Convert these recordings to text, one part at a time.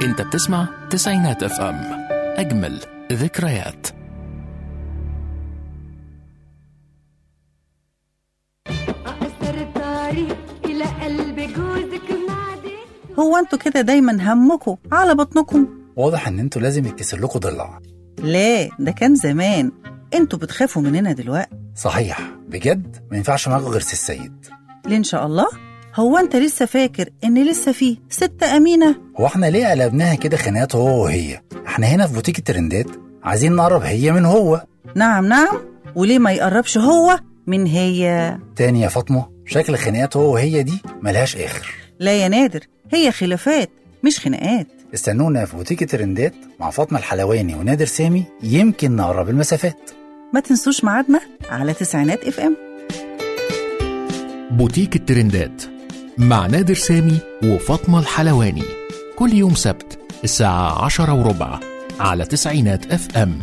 انت بتسمع تسعينات اف ام اجمل ذكريات أقصر الطريق إلى قلب جوزك وناديت هو انتوا كده دايما همكم على بطنكم واضح ان انتوا لازم يتكسر لكم ضلع لا ده كان زمان انتوا بتخافوا مننا دلوقتي صحيح بجد ما ينفعش معاكم غير سي السيد ليه ان شاء الله هو انت لسه فاكر ان لسه فيه ست امينه هو احنا ليه قلبناها كده خناقات هو وهي احنا هنا في بوتيك الترندات عايزين نقرب هي من هو نعم نعم وليه ما يقربش هو من هي تاني يا فاطمه شكل خناقات هو وهي دي ملهاش اخر لا يا نادر هي خلافات مش خناقات استنونا في بوتيك الترندات مع فاطمه الحلواني ونادر سامي يمكن نقرب المسافات ما تنسوش ميعادنا على تسعينات اف ام بوتيك الترندات مع نادر سامي وفاطمة الحلواني كل يوم سبت الساعة عشرة وربع على تسعينات اف ام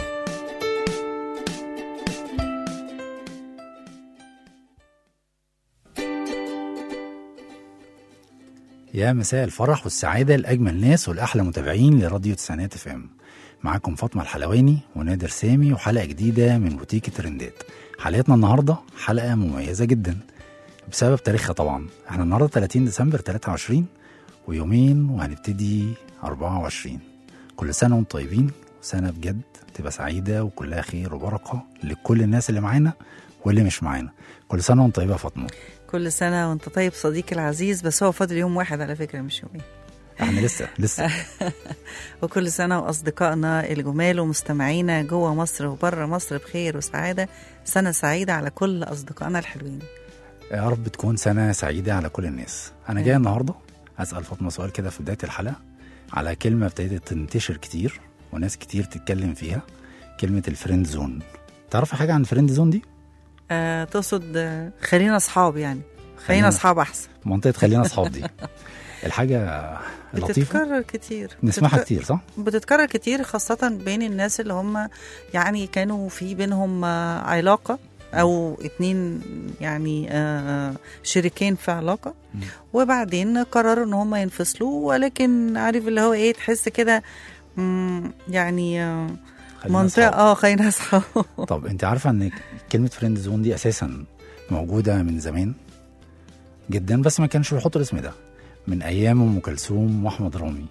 يا مساء الفرح والسعاده لاجمل ناس والاحلى متابعين لراديو تسعينات اف ام معاكم فاطمه الحلواني ونادر سامي وحلقه جديده من بوتيك الترندات حلقتنا النهارده حلقه مميزه جدا بسبب تاريخها طبعا احنا النهارده 30 ديسمبر 23 ويومين وهنبتدي 24 كل سنه وانتم طيبين وسنه بجد تبقى سعيده وكلها خير وبركه لكل الناس اللي معانا واللي مش معانا كل سنه وانت طيبه يا فاطمه كل سنه وانت طيب صديقي العزيز بس هو فاضل يوم واحد على فكره مش يومين احنا لسه لسه وكل سنة وأصدقائنا الجمال ومستمعينا جوه مصر وبره مصر بخير وسعادة سنة سعيدة على كل أصدقائنا الحلوين يا رب تكون سنة سعيدة على كل الناس أنا جاي النهاردة أسأل فاطمة سؤال كده في بداية الحلقة على كلمة ابتدت تنتشر كتير وناس كتير تتكلم فيها كلمة الفريند زون تعرفي حاجة عن الفريند زون دي؟ آه تقصد آه، خلينا أصحاب يعني خلينا- خلينا أصحاب أحسن منطقة خلينا أصحاب دي الحاجة اللطيفة بتتكرر كتير نسمعها بتتك- كتير صح؟ بتتكرر كتير خاصة بين الناس اللي هم يعني كانوا في بينهم آه، علاقة أو اتنين يعني آه، شريكين في علاقة مم. وبعدين قرروا إن هم ينفصلوا ولكن عارف اللي هو إيه تحس كده مم، يعني آه، خلينا منطقة أصحاب. اه خلينا أصحاب طب أنت عارفة إن كلمة فريند زون دي أساسا موجودة من زمان جدا بس ما كانش بيحطوا الاسم ده من أيام أم كلثوم وأحمد رامي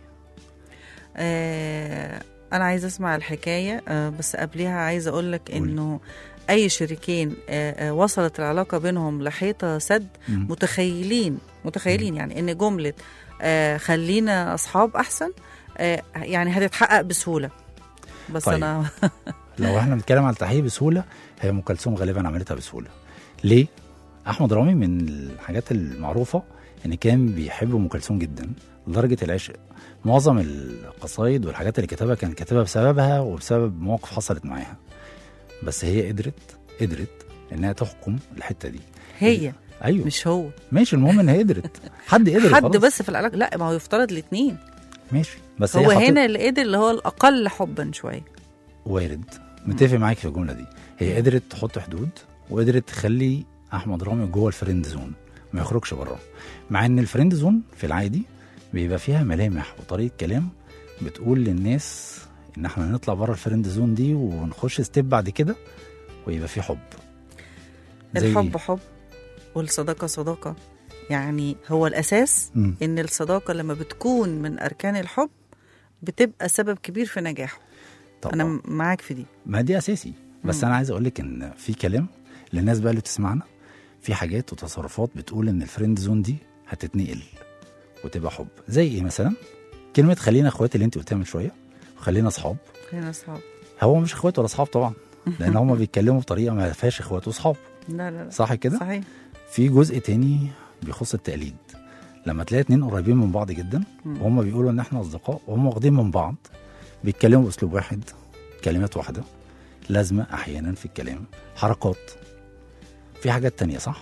آه، أنا عايزة أسمع الحكاية آه، بس قبلها عايزة أقول لك قولي. إنه أي شريكين آه، آه، وصلت العلاقة بينهم لحيطة سد مم. متخيلين متخيلين يعني ان جمله آه خلينا اصحاب احسن آه يعني هتتحقق بسهوله بس طيب. انا لو احنا بنتكلم على التحقيق بسهوله هي ام كلثوم غالبا عملتها بسهوله ليه احمد رامي من الحاجات المعروفه ان كان بيحب ام كلثوم جدا لدرجه العشق معظم القصايد والحاجات اللي كتبها كان كاتبها بسببها وبسبب مواقف حصلت معاها بس هي قدرت قدرت انها تحكم الحته دي هي ايوه مش هو ماشي المهم انها قدرت حد قدر حد خلاص. بس في العلاقه لا ما هو يفترض الاثنين ماشي بس هو هي حطت- هنا اللي قدر اللي هو الاقل حبا شويه وارد متفق معاك في الجمله دي هي قدرت تحط حدود وقدرت تخلي احمد رامي جوه الفريند زون ما يخرجش بره مع ان الفريند زون في العادي بيبقى فيها ملامح وطريقه كلام بتقول للناس ان احنا نطلع بره الفريند زون دي ونخش ستيب بعد كده ويبقى في حب زي الحب حب والصداقه صداقه يعني هو الاساس مم. ان الصداقه لما بتكون من اركان الحب بتبقى سبب كبير في نجاحه طبعا انا معاك في دي ما دي اساسي بس مم. انا عايز اقول لك ان في كلام للناس بقى اللي بتسمعنا في حاجات وتصرفات بتقول ان الفريند زون دي هتتنقل وتبقى حب زي ايه مثلا كلمه خلينا اخوات اللي انت قلتها من شويه وخلينا اصحاب خلينا اصحاب هو مش اخوات ولا اصحاب طبعا لان هم بيتكلموا بطريقه ما فيهاش اخوات واصحاب لا لا لا صح كده صحيح في جزء تاني بيخص التقليد لما تلاقي اتنين قريبين من بعض جدا مم. وهم بيقولوا ان احنا اصدقاء وهم واخدين من بعض بيتكلموا باسلوب واحد كلمات واحده لازمه احيانا في الكلام حركات في حاجات تانية صح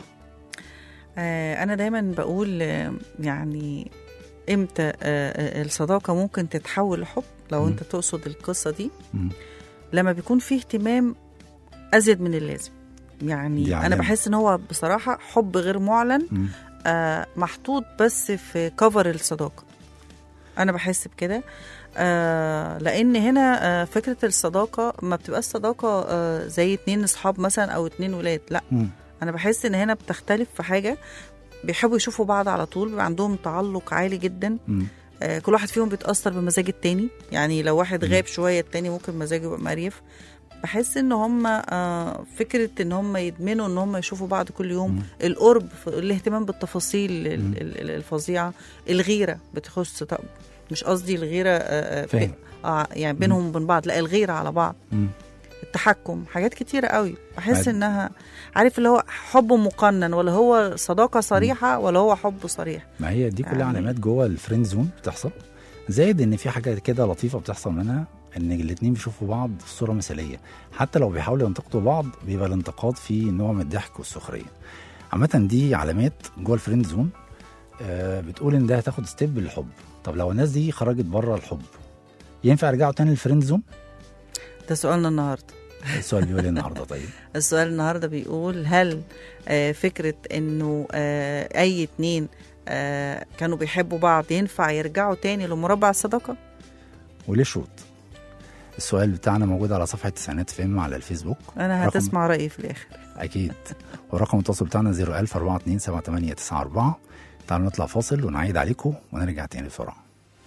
آه، أنا دايما بقول آه، يعني إمتى آه، آه، الصداقة ممكن تتحول لحب لو مم. أنت تقصد القصة دي مم. لما بيكون فيه اهتمام أزيد من اللازم دي يعني أنا علامة. بحس إن هو بصراحة حب غير معلن مم. آه، محطوط بس في كفر الصداقة انا بحس بكده آه لان هنا آه فكره الصداقه ما بتبقاش صداقه آه زي اتنين اصحاب مثلا او اتنين ولاد لا مم. انا بحس ان هنا بتختلف في حاجه بيحبوا يشوفوا بعض على طول بيبقى عندهم تعلق عالي جدا مم. آه كل واحد فيهم بيتاثر بمزاج التاني يعني لو واحد مم. غاب شويه التاني ممكن مزاجه يبقى مريف بحس ان هم آه فكره ان هم يدمنوا ان هم يشوفوا بعض كل يوم مم. القرب ف- الاهتمام بالتفاصيل ال- مم. ال- ال- الفظيعه الغيره بتخص طب مش قصدي الغيره آه آه، فاهم. بين- اه يعني بينهم وبين بعض لا الغيره على بعض مم. التحكم حاجات كتيرة قوي بحس عادي. انها عارف اللي هو حب مقنن ولا هو صداقة صريحة ولا هو حب صريح ما هي دي كلها يعني- علامات جوه الفريند زون بتحصل زائد ان في حاجه كده لطيفه بتحصل منها ان الاتنين بيشوفوا بعض في صوره مثاليه حتى لو بيحاولوا ينتقدوا بعض بيبقى الانتقاد فيه نوع من الضحك والسخريه عامه دي علامات جوه الفريند زون آه بتقول ان ده هتاخد ستيب للحب طب لو الناس دي خرجت بره الحب ينفع يرجعوا تاني للفريند زون ده سؤالنا النهاردة السؤال بيقول إيه النهارده طيب السؤال النهاردة بيقول هل آه فكرة انه آه اي اتنين آه كانوا بيحبوا بعض ينفع يرجعوا تاني لمربع الصداقة وليه شروط السؤال بتاعنا موجود على صفحه تسعينات فيلم على الفيسبوك انا رقم- هتسمع رأيي في الاخر اكيد ورقم التواصل بتاعنا 01000 42 78 94 تعالوا نطلع فاصل ونعيد عليكم ونرجع تاني بسرعه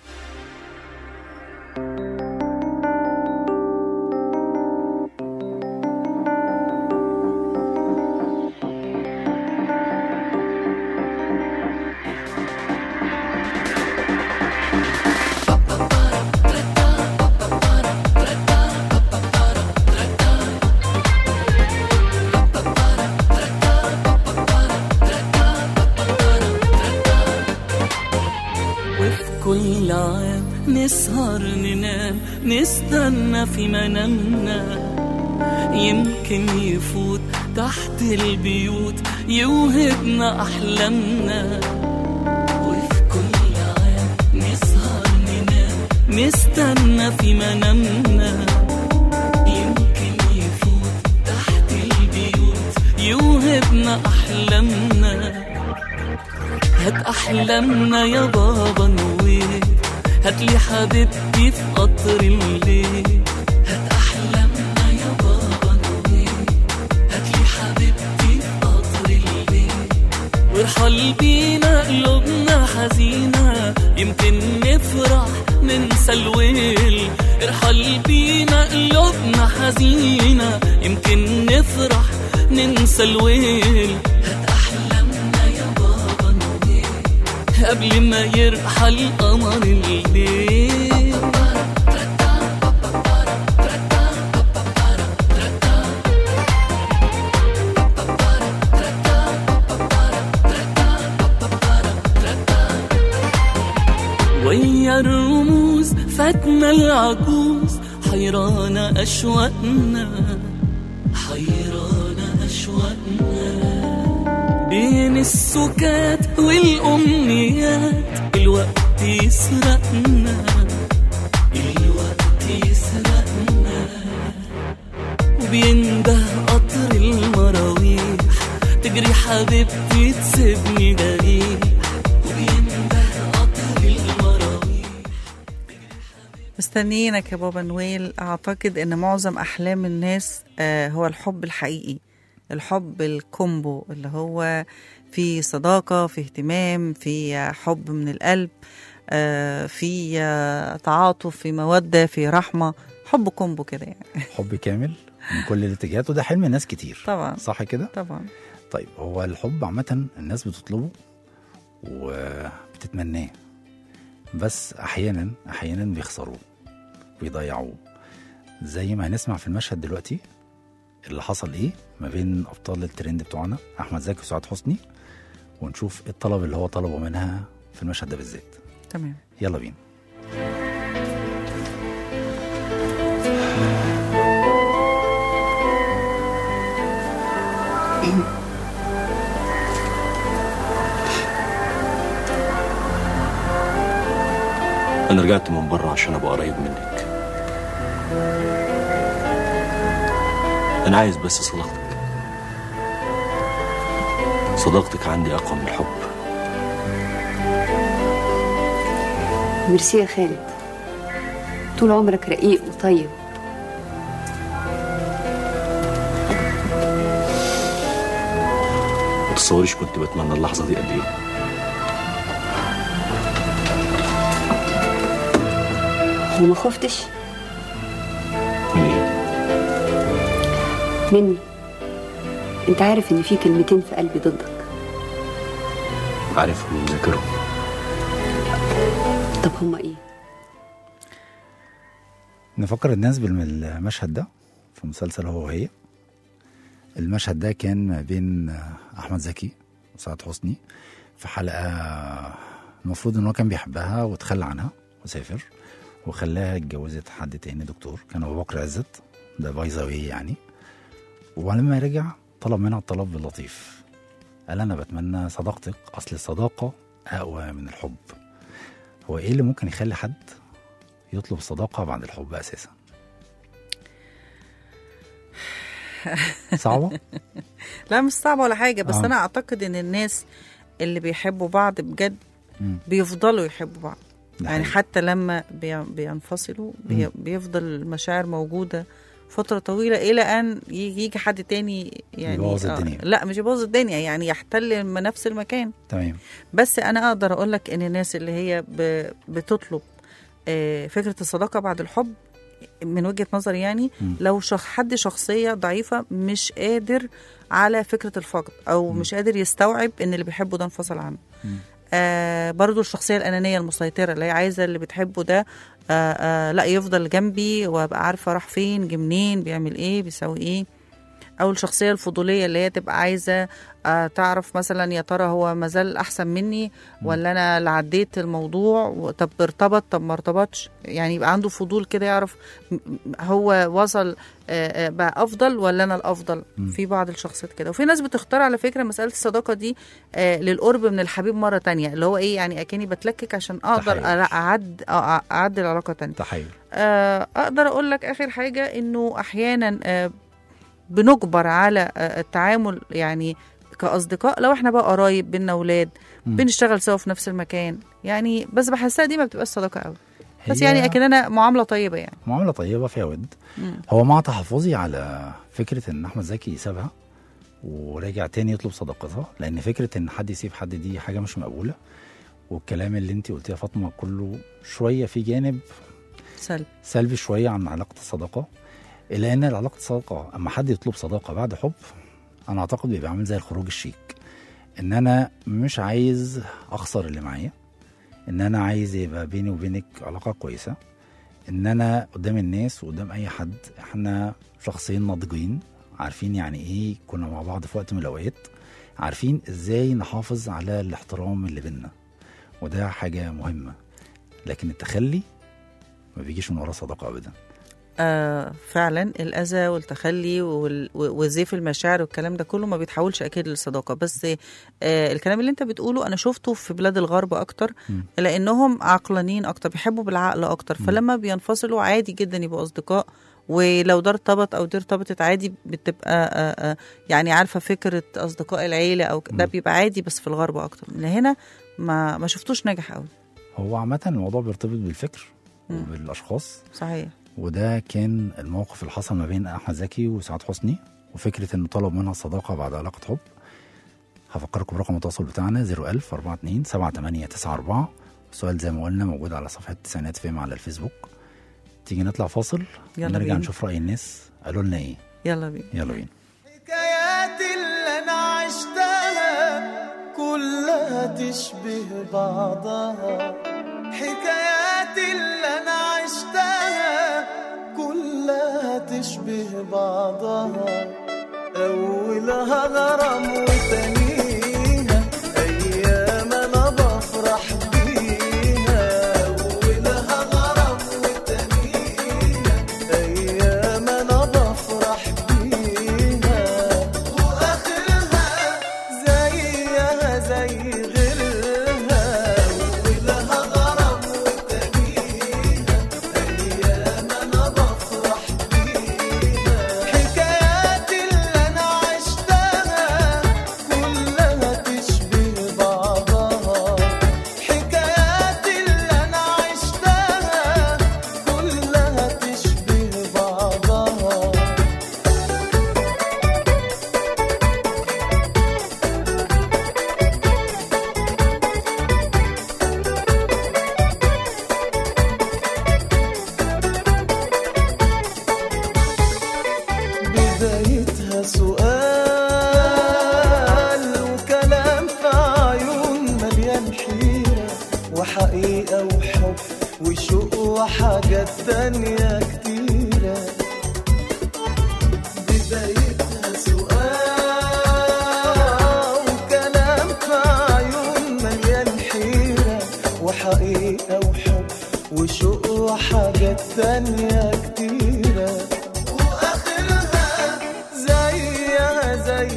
وفي كل عام نسهر ننام نستنى في منامنا يمكن يفوت تحت البيوت يوهبنا أحلامنا وفي كل عام نسهر ننام نستنى في منامنا يمكن يفوت تحت البيوت يوهبنا أحلامنا هات احلامنا يا بابا نوير هات لي حبيبتي في قطر الليل هات احلامنا يا بابا نوير هات لي حبيبتي في قطر الليل وارحل بينا قلوبنا حزينة يمكن نفرح ننسى الويل ارحل بينا قلوبنا حزينة يمكن نفرح ننسى الويل هات أحلامنا يا بابا نويل قبل ما يرحل قمر الليل ويا الرموز فاتنا العجوز حيرانة أشواقنا حيرانة أشواقنا بين السكات والأمنيات الوقت يسرقنا الوقت يسرقنا وبينده قطر المراويح تجري حبيبتي تسيبني جريح وبينده قطر المراويح مستنيينك يا بابا نويل اعتقد ان معظم احلام الناس آه هو الحب الحقيقي الحب الكومبو اللي هو في صداقة في اهتمام في آه، حب من القلب آه في آه تعاطف في مودة في رحمة حب كومبو كده يعني حب كامل من كل الاتجاهات وده حلم ناس كتير طبعا صح كده طبعا طيب هو الحب عامة الناس بتطلبه وبتتمناه بس أحيانا أحيانا بيخسروه بيضيعوه زي ما هنسمع في المشهد دلوقتي اللي حصل ايه ما بين ابطال الترند بتوعنا احمد زكي وسعاد حسني ونشوف ايه الطلب اللي هو طلبه منها في المشهد ده بالذات تمام يلا بينا أنا رجعت من بره عشان أبقى قريب منك أنا عايز بس صداقتك صداقتك عندي أقوى من الحب ميرسي يا خالد طول عمرك رقيق وطيب ما تتصوريش كنت بتمنى اللحظه دي قد ايه وما خفتش من ايه مني انت عارف ان في كلمتين في قلبي ضدك عارفهم ومذاكرهم طب هما ايه نفكر الناس بالمشهد ده في مسلسل هو وهي المشهد ده كان ما بين احمد زكي وسعاد حسني في حلقه المفروض ان هو كان بيحبها وتخلى عنها وسافر وخلاها اتجوزت حد تاني دكتور كان ابو بكر عزت ده باي ذا واي يعني ولما رجع طلب منها الطلب اللطيف قال انا بتمنى صداقتك اصل الصداقه اقوى من الحب هو ايه اللي ممكن يخلي حد يطلب الصداقه بعد الحب اساسا صعبه لا مش صعبة ولا حاجة بس آه. أنا أعتقد إن الناس اللي بيحبوا بعض بجد مم. بيفضلوا يحبوا بعض ده يعني حقيقي. حتى لما بي- بينفصلوا بي بيفضل المشاعر موجودة فترة طويلة إلى أن يجي يجي حد تاني يعني يبوظ آه، الدنيا. لا مش يبوظ الدنيا يعني يحتل الم- نفس المكان تمام بس أنا أقدر أقول لك إن الناس اللي هي ب- بتطلب آه، فكرة الصداقة بعد الحب من وجهة نظري يعني مم. لو شخ حد شخصية ضعيفة مش قادر على فكرة الفقد أو مش قادر يستوعب إن اللي بيحبه ده انفصل عنه آه برضو الشخصية الأنانية المسيطرة اللي هي عايزة اللي بتحبه ده آه آه لا يفضل جنبي وابقى عارفة راح فين جه منين بيعمل ايه بيسوي ايه او الشخصيه الفضوليه اللي هي تبقى عايزه آه، تعرف مثلا يا ترى هو مازال احسن مني ولا انا اللي عديت الموضوع و- طب ارتبط طب ما ارتبطش يعني يبقى عنده فضول كده يعرف م- م- هو وصل آه، آه، بقى افضل ولا انا الافضل في بعض الشخصيات كده وفي ناس بتختار على فكره مساله الصداقه دي آه، للقرب من الحبيب مره تانية اللي هو ايه يعني اكني بتلكك عشان اقدر تحيز. أ- اعد آه، اعدل علاقه تانية تحير آه، اقدر اقول لك اخر حاجه انه احيانا آه، بنجبر على آه، التعامل يعني كاصدقاء لو احنا بقى قرايب بينا اولاد مم. بنشتغل سوا في نفس المكان يعني بس بحسها دي ما بتبقاش صداقه قوي بس هي يعني اكننا معامله طيبه يعني معامله طيبه فيها ود مم. هو مع تحفظي على فكره ان احمد زكي سابها ورجع تاني يطلب صداقتها لان فكره ان حد يسيب حد دي حاجه مش مقبوله والكلام اللي انت قلتيه يا فاطمه كله شويه في جانب سلب سلبي شويه عن علاقه الصداقه الا ان علاقه الصداقه اما حد يطلب صداقه بعد حب انا اعتقد بيبقى عامل زي الخروج الشيك ان انا مش عايز اخسر اللي معايا ان انا عايز يبقى بيني وبينك علاقه كويسه ان انا قدام الناس وقدام اي حد احنا شخصين ناضجين عارفين يعني ايه كنا مع بعض في وقت من الاوقات عارفين ازاي نحافظ على الاحترام اللي بينا وده حاجه مهمه لكن التخلي ما بيجيش من وراه صداقه ابدا آه فعلا الاذى والتخلي وال- و- وزيف المشاعر والكلام ده كله ما بيتحولش اكيد للصداقه بس آه الكلام اللي انت بتقوله انا شفته في بلاد الغرب اكتر مم. لانهم عقلانيين اكتر بيحبوا بالعقل اكتر فلما بينفصلوا عادي جدا يبقوا اصدقاء ولو ده ارتبط او دي ارتبطت عادي بتبقى آه آه يعني عارفه فكره اصدقاء العيله او ك- ده مم. بيبقى عادي بس في الغرب اكتر من هنا ما ما شفتوش ناجح قوي هو عامه الموضوع بيرتبط بالفكر مم. وبالاشخاص صحيح وده كان الموقف اللي حصل ما بين احمد زكي وسعاد حسني وفكره انه طلب منها الصداقه بعد علاقه حب هفكركم برقم التواصل بتاعنا 01000 42 7894 السؤال زي ما قلنا موجود على صفحه تسعينات فيم على الفيسبوك تيجي نطلع فاصل يلا ونرجع بينا. نشوف راي الناس قالوا لنا ايه يلا بينا يلا بينا الحكايات اللي انا عشتها كلها تشبه بعضها حكايات اللي انا عشتها كلها تشبه بعضها اولها غرام وتانيها ايام انا بفرح بيها اولها غرام وتانيها ايام انا بفرح بيها واخرها زيها زي غيرها ولها غرام وتانيها ايام انا بفرح بيها حكايات اللي انا عشتها مليان حيرة وحقيقة وحب وشوق وحاجات تانية كتيرة بدايتها سؤال وكلام في عيون مليان حيرة وحقيقة وحب وشوق وحاجات تانية كتيرة وآخرها زيها زي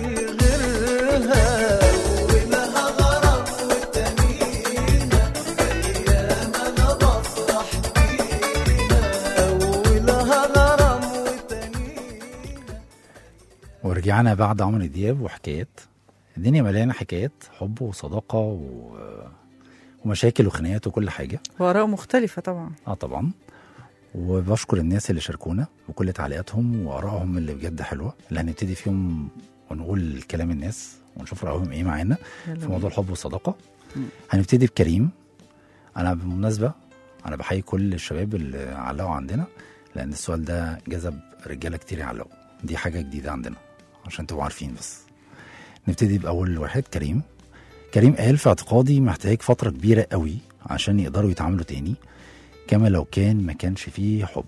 غيرها ولها غرض وتانيها أيام أنا بفرح بيها ولها غرض وتانيها ورجعنا بعد عمرو دياب وحكايات الدنيا مليانه حكايات حب وصداقه و... ومشاكل وخناقات وكل حاجه وآراء مختلفة طبعا اه طبعا وبشكر الناس اللي شاركونا بكل تعليقاتهم وارائهم اللي بجد حلوه اللي هنبتدي فيهم ونقول كلام الناس ونشوف رايهم ايه معانا يلا في موضوع الحب والصداقه هنبتدي بكريم انا بالمناسبه انا بحيي كل الشباب اللي علقوا عندنا لان السؤال ده جذب رجاله كتير يعلقوا دي حاجه جديده عندنا عشان تبقوا عارفين بس نبتدي باول واحد كريم كريم قال في اعتقادي محتاج فتره كبيره قوي عشان يقدروا يتعاملوا تاني كما لو كان ما كانش فيه حب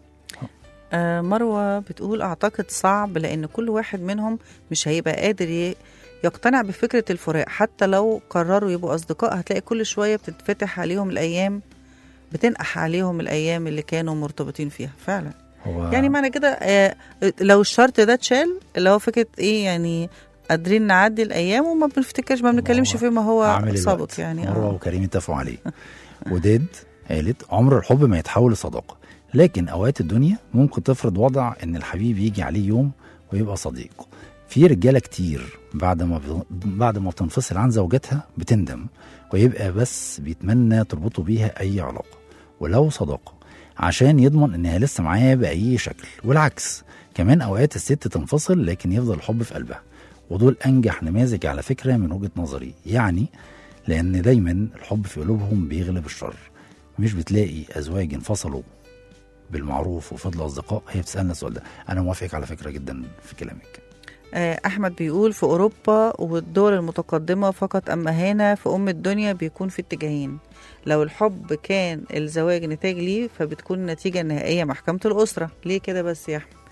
آه، مروة بتقول أعتقد صعب لأن كل واحد منهم مش هيبقى قادر ي- يقتنع بفكرة الفراق حتى لو قرروا يبقوا أصدقاء هتلاقي كل شوية بتتفتح عليهم الأيام بتنقح عليهم الأيام اللي كانوا مرتبطين فيها فعلا هو يعني معنى كده آه، لو الشرط ده اتشال اللي هو فكرة إيه يعني قادرين نعدي الأيام وما بنفتكرش ما بنتكلمش هو فيما هو عامل سابق الوقت. يعني مروه آه. وكريم اتفقوا عليه وداد قالت عمر الحب ما يتحول لصداقه لكن اوقات الدنيا ممكن تفرض وضع ان الحبيب يجي عليه يوم ويبقى صديق في رجاله كتير بعد ما ب... بعد ما بتنفصل عن زوجتها بتندم ويبقى بس بيتمنى تربطه بيها اي علاقه ولو صداقه عشان يضمن انها لسه معاه باي شكل والعكس كمان اوقات الست تنفصل لكن يفضل الحب في قلبها ودول انجح نماذج على فكره من وجهه نظري يعني لان دايما الحب في قلوبهم بيغلب الشر مش بتلاقي ازواج انفصلوا بالمعروف وفضلوا اصدقاء هي بتسالنا السؤال ده انا موافق على فكره جدا في كلامك آه، أحمد بيقول في أوروبا والدول المتقدمة فقط أما هنا في أم الدنيا بيكون في اتجاهين لو الحب كان الزواج نتاج ليه فبتكون النتيجة النهائية محكمة الأسرة ليه كده بس يا أحمد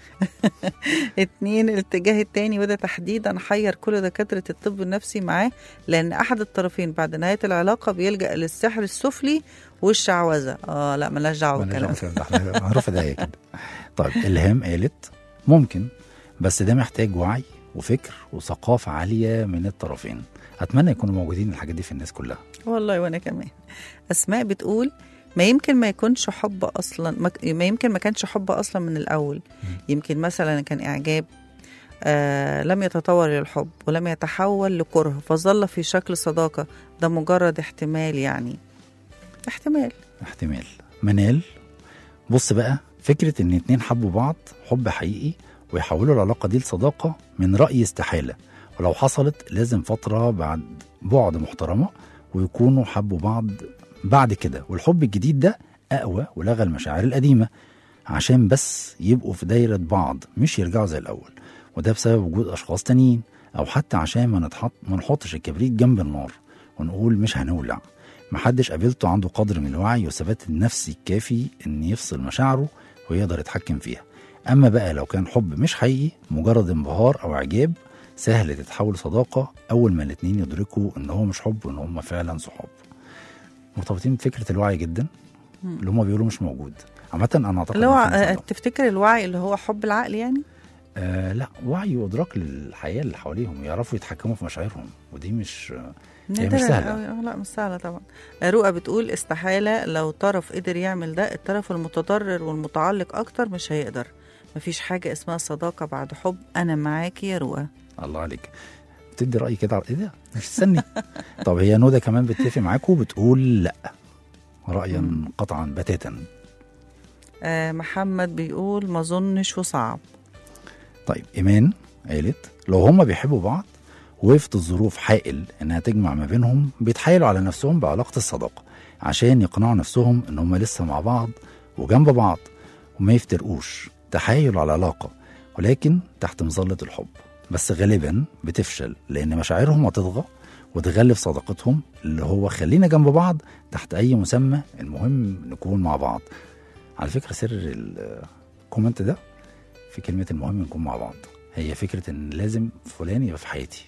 اتنين الاتجاه التاني وده تحديدا حير كل دكاترة الطب النفسي معاه لأن أحد الطرفين بعد نهاية العلاقة بيلجأ للسحر السفلي والشعوذة اه لا ملاش دعوة بالكلام ده. مالناش دعوة بالكلام ده، احنا رفض هي كده طيب الهام قالت ممكن بس ده محتاج وعي وفكر وثقافه عاليه من الطرفين اتمنى يكونوا موجودين الحاجات دي في الناس كلها والله وانا كمان اسماء بتقول ما يمكن ما يكونش حب اصلا ما ك- ما يمكن ما كانش حب اصلا من الاول يمكن مثلا كان اعجاب آه لم يتطور للحب ولم يتحول لكره فظل في شكل صداقه ده مجرد احتمال يعني احتمال احتمال منال بص بقى فكرة ان اتنين حبوا بعض حب حقيقي ويحولوا العلاقة دي لصداقة من رأيي استحالة ولو حصلت لازم فترة بعد بعد محترمة ويكونوا حبوا بعض بعد كده والحب الجديد ده أقوى ولغى المشاعر القديمة عشان بس يبقوا في دايرة بعض مش يرجعوا زي الأول وده بسبب وجود أشخاص تانيين أو حتى عشان ما نتحط ما نحطش الكبريت جنب النار ونقول مش هنولع محدش قابلته عنده قدر من الوعي والثبات النفسي الكافي ان يفصل مشاعره ويقدر يتحكم فيها اما بقى لو كان حب مش حقيقي مجرد انبهار او اعجاب سهل تتحول صداقه اول ما الاتنين يدركوا ان هو مش حب وان هم فعلا صحاب مرتبطين بفكره الوعي جدا اللي هم بيقولوا مش موجود عامة انا اعتقد اللي هو إن في آه، صداقة. تفتكر الوعي اللي هو حب العقل يعني آه لا وعي وادراك للحياه اللي حواليهم يعرفوا يتحكموا في مشاعرهم ودي مش هي مش نادرة سهلة. أوي. آه، لا مش سهلة طبعا رؤى بتقول استحالة لو طرف قدر يعمل ده الطرف المتضرر والمتعلق أكتر مش هيقدر مفيش حاجة اسمها صداقة بعد حب أنا معاكي يا رؤى الله عليك بتدي رأي كده على- ايه ده مش استني طب هي نودة كمان بتتفق معاكم وبتقول لا رأيا قطعا بتاتا آه محمد بيقول ما ظنش وصعب طيب إيمان قالت لو هما بيحبوا بعض وقفت الظروف حائل انها تجمع ما بينهم بيتحايلوا على نفسهم بعلاقة الصداقة عشان يقنعوا نفسهم ان هما لسه مع بعض وجنب بعض وما يفترقوش تحايل على العلاقة ولكن تحت مظلة الحب بس غالبا بتفشل لان مشاعرهم هتطغى وتغلف صداقتهم اللي هو خلينا جنب بعض تحت أي مسمى المهم نكون مع بعض على فكرة سر الكومنت ده في كلمة المهم نكون مع بعض هي فكرة إن لازم فلان يبقى في حياتي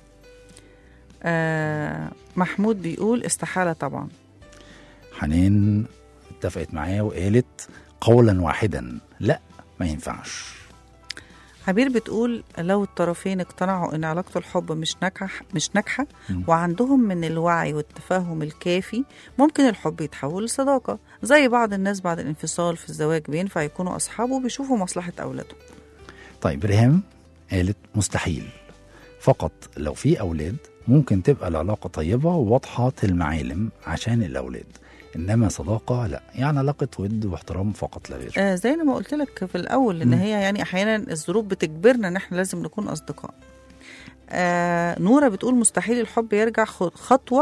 آه محمود بيقول استحالة طبعا حنان اتفقت معاه وقالت قولا واحدا لا ما ينفعش عبير بتقول لو الطرفين اقتنعوا ان علاقة الحب مش ناجحة مش ناجحة مم. وعندهم من الوعي والتفاهم الكافي ممكن الحب يتحول لصداقة زي بعض الناس بعد الانفصال في الزواج بينفع يكونوا أصحاب وبيشوفوا مصلحة أولادهم طيب ريهام قالت مستحيل فقط لو في أولاد ممكن تبقى العلاقة طيبة وواضحة المعالم عشان الأولاد إنما صداقة لا يعني علاقة ود واحترام فقط لا غير آه زي ما قلت لك في الأول إن مم. هي يعني أحيانا الظروف بتجبرنا إن إحنا لازم نكون أصدقاء آه نورة بتقول مستحيل الحب يرجع خ- خطوة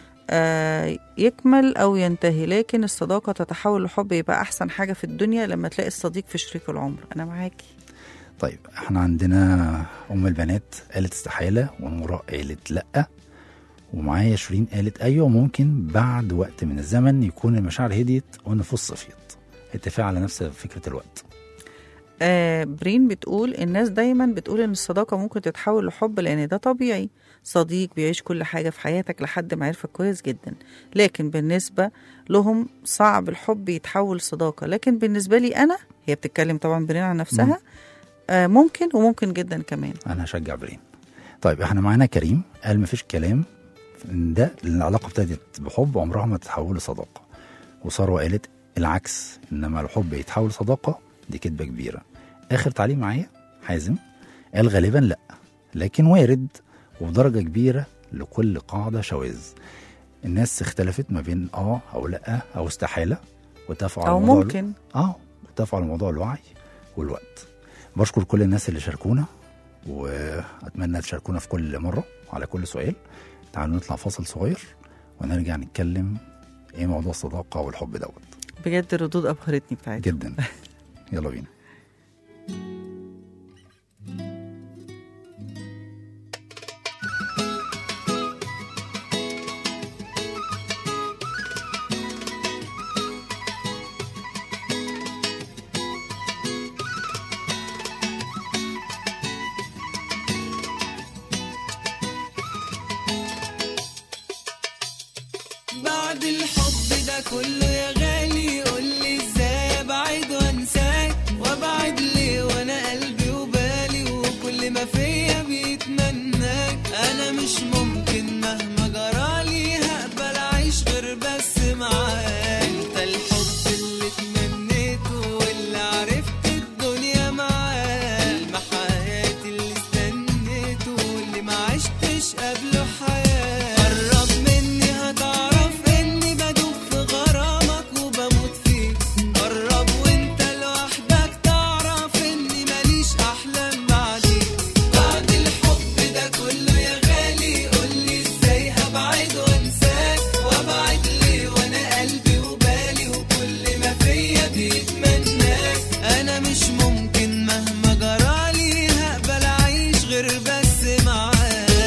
آه يكمل أو ينتهي لكن الصداقة تتحول لحب يبقى أحسن حاجة في الدنيا لما تلاقي الصديق في شريك العمر أنا معاكي طيب احنا عندنا أم البنات قالت استحالة ونورا قالت لأ ومعايا شيرين قالت أيوة ممكن بعد وقت من الزمن يكون المشاعر هديت والنفوس صفيت اتفاق على نفس فكرة الوقت آه برين بتقول الناس دايما بتقول ان الصداقة ممكن تتحول لحب لان ده طبيعي صديق بيعيش كل حاجة في حياتك لحد ما يعرفك كويس جدا لكن بالنسبة لهم صعب الحب يتحول صداقة لكن بالنسبة لي أنا هي بتتكلم طبعا برين عن نفسها آه ممكن وممكن جدا كمان انا هشجع برين طيب احنا معانا كريم قال مفيش كلام ان ده العلاقه ابتدت بحب عمرها ما تتحول لصداقه وثروه قالت العكس انما الحب يتحول لصداقه دي كدبه كبيره اخر تعليق معايا حازم قال غالبا لا لكن وارد وبدرجه كبيره لكل قاعده شواذ الناس اختلفت ما بين اه او لا او استحاله واتفقوا على أو موضوع ممكن اه اتفقوا على موضوع الوعي والوقت بشكر كل الناس اللي شاركونا واتمنى تشاركونا في كل مره على كل سؤال تعالوا نطلع فاصل صغير ونرجع نتكلم ايه موضوع الصداقه والحب دوت بجد الردود أبهرتني بتاعتي جدا يلا بينا بعد الحب ده كله يا غالي قولي ازاي ابعد وانساك وابعد ليه وانا قلبي وبالي وكل ما فيا بيتمناك انا مش ممكن مهما جرالي هقبل اعيش غير بس معاك انت الحب اللي تمنيته واللي عرفت الدنيا معاك حلم حياتي اللي استنيته واللي ما عشتش قبله حياة قرب مني هتعرف اني بدوب في غرامك وبموت فيك قرب وانت لوحدك تعرف اني ماليش احلام بعديك بعد الحب ده كله يا غالي قولي ازاي هبعد وانساك وابعد ليه وانا قلبي وبالي وكل ما فيا بيتمناك انا مش ممكن مهما جرالي هقبل اعيش غير بس معاك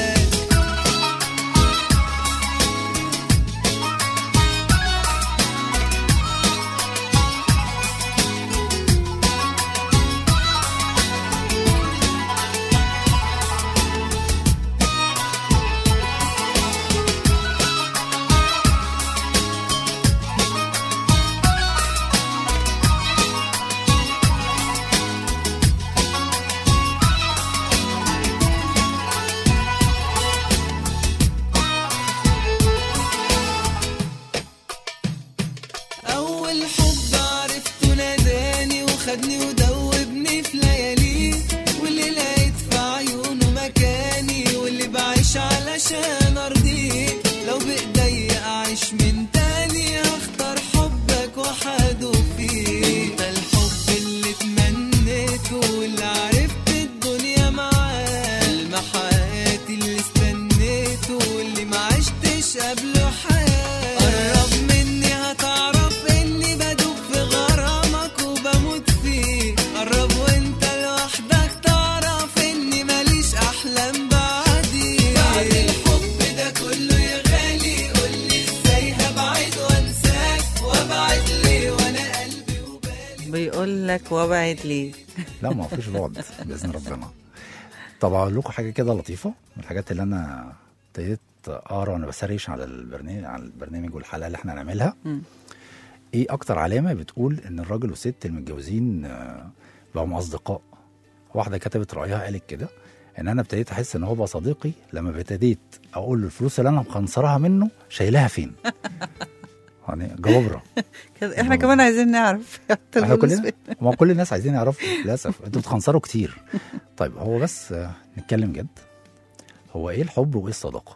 أول حب عرفته ناداني وخدني ودوبني في لياليه واللي لقيت في عيونه مكاني واللي بعيش علشان أرضيه لو بإيدي أعيش من تاني هختار حبك وحدوب فيه انت الحب اللي تمنيته واللي عرفت الدنيا معاه حلم حياتي اللي استنيته واللي ما عشتش قبله حياة قرب مني هتعرف اني بدوب في غرامك وبموت فيك لك وابعد ليه لا ما فيش بعد باذن ربنا طب اقول لكم حاجه كده لطيفه من الحاجات اللي انا ابتديت اقرا وانا بسرش على البرنامج على البرنامج والحلقه اللي احنا هنعملها مم. ايه اكتر علامه بتقول ان الراجل والست المتجوزين آه، بقوا اصدقاء واحده كتبت رايها قالت كده ان انا ابتديت احس ان هو بقى صديقي لما ابتديت اقول له الفلوس اللي انا مخنصرها منه شايلها فين يعني جبابره كده احنا كمان عايزين نعرف حتى احنا الفلوس كلنا فين. ما كل الناس عايزين يعرفوا للاسف انتوا بتخنصروا كتير طيب هو بس آه، نتكلم جد هو ايه الحب وايه الصداقه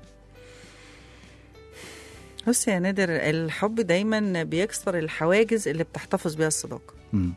بص يا نادر الحب دايما بيكسر الحواجز اللي بتحتفظ بيها الصداقه مم.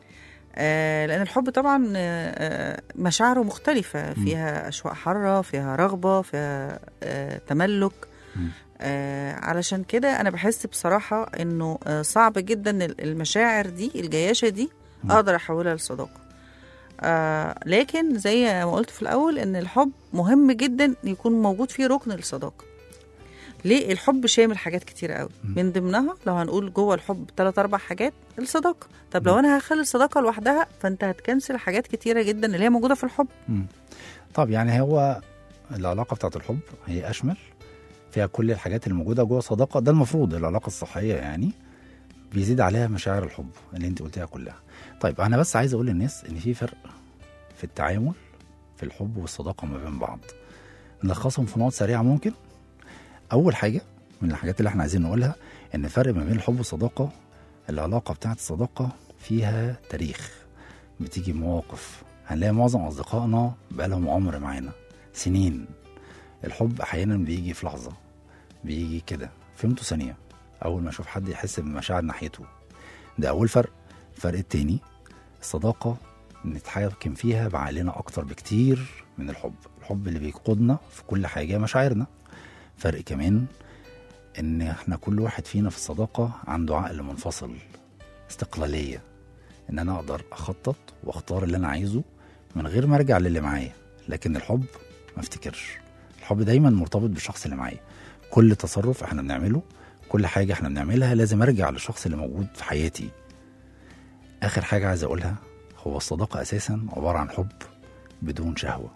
آه لان الحب طبعا آه، آه، مشاعره مختلفه فيها اشواق حاره فيها رغبه فيها آه تملك مم. آه علشان كده انا بحس بصراحه انه آه صعب جدا ال- المشاعر دي الجياشه دي اقدر احولها لصداقه آه لكن زي ما قلت في الاول ان الحب مهم جدا يكون موجود فيه ركن الصداقه ليه الحب شامل حاجات كتير قوي من ضمنها لو هنقول جوه الحب ثلاث اربع حاجات الصداقه طب لو انا هخلي الصداقه لوحدها فانت هتكنسل حاجات كتيره جدا اللي هي موجوده في الحب مم. طب يعني هو العلاقه بتاعت الحب هي اشمل فيها كل الحاجات اللي موجوده جوه صداقه ده المفروض العلاقه الصحيه يعني بيزيد عليها مشاعر الحب اللي انت قلتيها كلها طيب انا بس عايز اقول للناس ان في فرق في التعامل في الحب والصداقه ما بين بعض نلخصهم في نقط سريعه ممكن اول حاجه من الحاجات اللي احنا عايزين نقولها ان الفرق ما بين الحب والصداقه العلاقه بتاعت الصداقه فيها تاريخ بتيجي مواقف هنلاقي معظم اصدقائنا بقالهم عمر معانا سنين الحب احيانا بيجي في لحظه بيجي كده فهمته ثانيه اول ما اشوف حد يحس بمشاعر ناحيته ده اول فرق الفرق التاني الصداقه نتحكم فيها بعقلنا اكتر بكتير من الحب الحب اللي بيقودنا في كل حاجه مشاعرنا فرق كمان ان احنا كل واحد فينا في الصداقه عنده عقل منفصل استقلاليه ان انا اقدر اخطط واختار اللي انا عايزه من غير ما ارجع للي معايا لكن الحب ما افتكرش الحب دايما مرتبط بالشخص اللي معايا كل تصرف احنا بنعمله كل حاجه احنا بنعملها لازم ارجع للشخص اللي موجود في حياتي اخر حاجه عايز اقولها هو الصداقه اساسا عباره عن حب بدون شهوه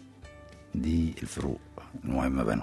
دي الفروق المهمه بينهم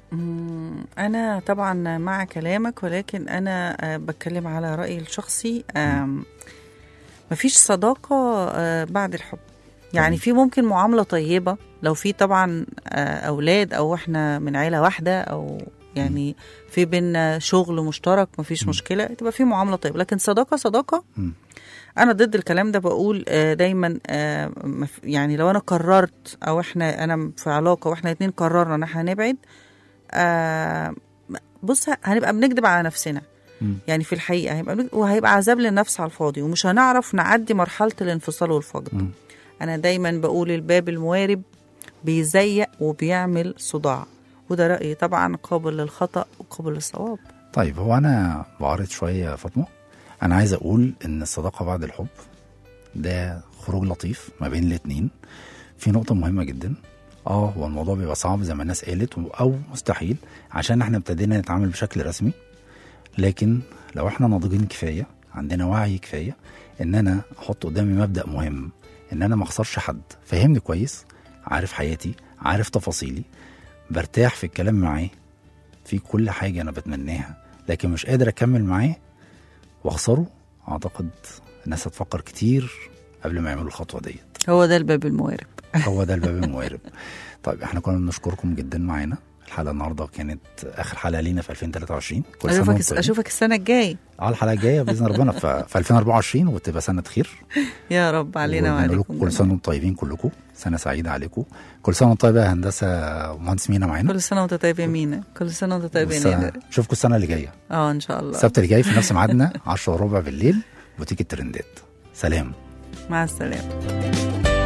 أنا طبعا مع كلامك ولكن أنا آه، بتكلم على رأيي الشخصي آم، مفيش صداقة آه، بعد الحب يعني في ممكن معاملة طيبة لو في طبعا آه، أولاد أو إحنا من عيلة واحدة أو يعني في بينا شغل مشترك مفيش مشكلة تبقى في معاملة طيبة لكن صداقة صداقة مم. أنا ضد الكلام ده بقول آه، دايما آه، مف- يعني لو أنا قررت أو إحنا أنا في علاقة وإحنا اتنين قررنا إن إحنا نبعد آه، بص هنبقى بنكذب على نفسنا مم. يعني في الحقيقه هيبقى بنكذب وهيبقى عذاب للنفس على الفاضي ومش هنعرف نعدي مرحله الانفصال والفقد مم. انا دايما بقول الباب الموارب بيزيق وبيعمل صداع وده رايي طبعا قابل للخطا وقابل للصواب طيب هو انا بعرض شويه يا فاطمه انا عايز اقول ان الصداقه بعد الحب ده خروج لطيف ما بين الاتنين في نقطه مهمه جدا اه هو الموضوع بيبقى صعب زي ما الناس قالت و- او مستحيل عشان احنا ابتدينا نتعامل بشكل رسمي لكن لو احنا ناضجين كفايه عندنا وعي كفايه ان انا احط قدامي مبدا مهم ان انا ما اخسرش حد فهمني كويس عارف حياتي عارف تفاصيلي برتاح في الكلام معاه في كل حاجه انا بتمناها لكن مش قادر اكمل معاه واخسره اعتقد الناس هتفكر كتير قبل ما يعملوا الخطوه ديت هو ده الباب الموارب هو ده الباب الموارب طيب احنا كنا بنشكركم جدا معانا الحلقه النهارده كانت اخر حلقه لينا في 2023 كل سنه اشوفك وانتم طيبين. اشوفك السنه الجايه اه الحلقه الجايه باذن ربنا في في 2024 وتبقى سنه خير يا رب علينا ونقول وعليكم لكم كل سنه وانتم طيبين كلكم سنه سعيده عليكم كل سنه وانتم طيبه يا هندسه ومهندس مينا معانا كل سنه وانت طيب يا مينا كل سنه وانت طيب يا والسنة- نادر نشوفكم السنه اللي جايه اه ان شاء الله السبت اللي جاي في نفس ميعادنا 10 وربع بالليل بوتيك الترندات سلام مع السلامه